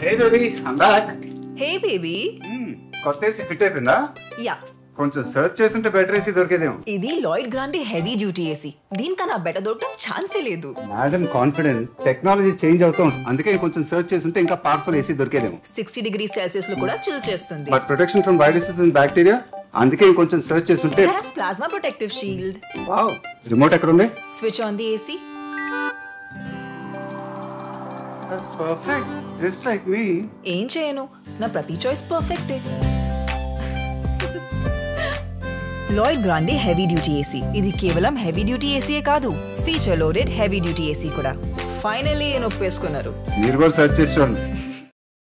hey baby I'm back hey baby కొత్త AC fit అయిపోయిందా yeah కొంచెం సెర్చ్ చేస్తుంటే బెటర్ ఏసీ దొరికేదేమో ఇది Lloyd grande heavy duty AC దీనికన్నా బెటర్ దొరకడం ఛాన్సే లేదు మేడం కాన్ఫిడెంట్ టెక్నాలజీ చేంజ్ అవుతూ ఉంటుంది అందుకే కొంచెం సెర్చ్ చేస్తుంటే ఇంకా పవర్ఫుల్ ఏసీ దొరికేదేమో సిక్స్టీ డిగ్రీ సెల్సియస్ లో కూడా చిల్ చేస్తుంది but protection from viruses and bacteria అందుకే ఇంకొంచెం సెర్చ్ చేస్తుంటే plasma protective shield wow remote ఎక్కడ ఉంది switch on the AC perfect just like me ఏం చేయను నా ప్రతి చాయిస్ పర్ఫెక్టే Lloyd grande heavy duty AC ఇది కేవలం హెవీ డ్యూటీ ఏసీయే కాదు feature loaded heavy duty AC కూడా ఫైనల్లీ ఏం ఒప్పేసుకున్నారు మీరు కూడా సెర్చ్ చేసి చూడండి